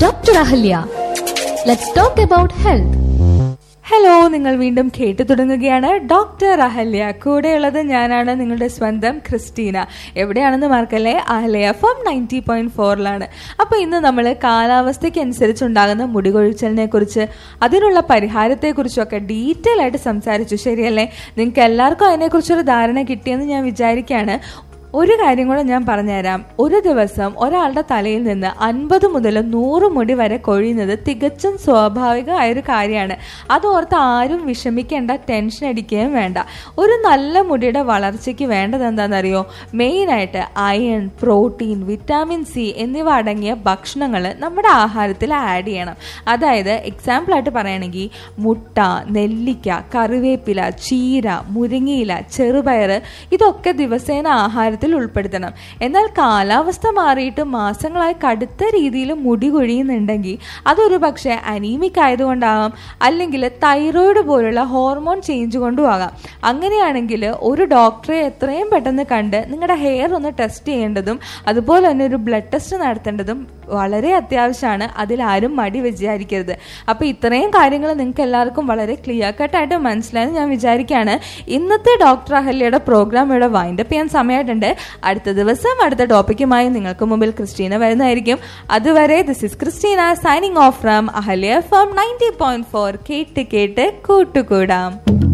Dr. Ahalya. Let's talk about health. Hello നിങ്ങൾ വീണ്ടും കേട്ടു തുടങ്ങുകയാണ് ഡോക്ടർ അഹല്യ കൂടെയുള്ളത് ഞാനാണ് നിങ്ങളുടെ സ്വന്തം ക്രിസ്റ്റീന എവിടെയാണെന്ന് മാർക്കല്ലേ Ahalya F M ninety point ഫോറിലാണ് അപ്പോൾ ഇന്ന് നമ്മൾ കാലാവസ്ഥയ്ക്ക് അനുസരിച്ചുണ്ടാകുന്ന മുടികൊഴിച്ചലിനെ കുറിച്ച് അതിനുള്ള പരിഹാരത്തെക്കുറിച്ചൊക്കെ ഡീറ്റെയിൽ ആയിട്ട് സംസാരിച്ചു ശരിയല്ലേ നിങ്ങൾക്ക് എല്ലാവർക്കും അതിനെക്കുറിച്ചൊരു ധാരണ കിട്ടിയെന്ന് ഞാൻ വിചാരിക്കുകയാണ് ഒരു കാര്യം കൂടെ ഞാൻ പറഞ്ഞുതരാം ഒരു ദിവസം ഒരാളുടെ തലയിൽ നിന്ന് അൻപത് മുതൽ നൂറ് മുടി വരെ കൊഴിയുന്നത് തികച്ചും സ്വാഭാവികമായ ഒരു കാര്യമാണ് അതോർത്ത് ആരും വിഷമിക്കേണ്ട ടെൻഷൻ അടിക്കുകയും വേണ്ട ഒരു നല്ല മുടിയുടെ വളർച്ചയ്ക്ക് വേണ്ടത് എന്താണെന്നറിയോ മെയിനായിട്ട് അയൺ പ്രോട്ടീൻ വിറ്റാമിൻ സി എന്നിവ അടങ്ങിയ ഭക്ഷണങ്ങൾ നമ്മുടെ ആഹാരത്തിൽ ആഡ് ചെയ്യണം അതായത് എക്സാമ്പിളായിട്ട് പറയുകയാണെങ്കിൽ മുട്ട നെല്ലിക്ക കറിവേപ്പില ചീര മുരിങ്ങയില ചെറുപയർ ഇതൊക്കെ ദിവസേന ആഹാരത്തിൽ ഉൾപ്പെടുത്തണം എന്നാൽ കാലാവസ്ഥ മാറിയിട്ട് മാസങ്ങളായി കടുത്ത രീതിയിൽ മുടി കൊഴിയുന്നുണ്ടെങ്കിൽ അതൊരു പക്ഷേ അനീമിക് ആയതുകൊണ്ടാവാം അല്ലെങ്കിൽ തൈറോയിഡ് പോലുള്ള ഹോർമോൺ ചേഞ്ച് കൊണ്ടും ആകാം അങ്ങനെയാണെങ്കിൽ ഒരു ഡോക്ടറെ എത്രയും പെട്ടെന്ന് കണ്ട് നിങ്ങളുടെ ഹെയർ ഒന്ന് ടെസ്റ്റ് ചെയ്യേണ്ടതും അതുപോലെ തന്നെ ഒരു ബ്ലഡ് ടെസ്റ്റ് നടത്തേണ്ടതും വളരെ അത്യാവശ്യമാണ് അതിലാരും മടി വിചാരിക്കരുത് അപ്പോൾ ഇത്രയും കാര്യങ്ങൾ നിങ്ങൾക്ക് എല്ലാവർക്കും വളരെ ക്ലിയർ കട്ടായിട്ട് മനസ്സിലായെന്ന് ഞാൻ വിചാരിക്കുകയാണ് ഇന്നത്തെ ഡോക്ടർ അഹല്യയുടെ പ്രോഗ്രാം ഇവിടെ വൈൻഡപ്പ് ചെയ്യാൻ സമയമായിട്ടുണ്ട് അടുത്ത ദിവസം അടുത്ത ടോപ്പിക്കുമായി നിങ്ങൾക്ക് മുമ്പിൽ ക്രിസ്റ്റീന വരുന്നതായിരിക്കും അതുവരെ this is Christina signing off from Ahalya from ninety point four കേട്ട് കേട്ട് കൂട്ടുകൂടാം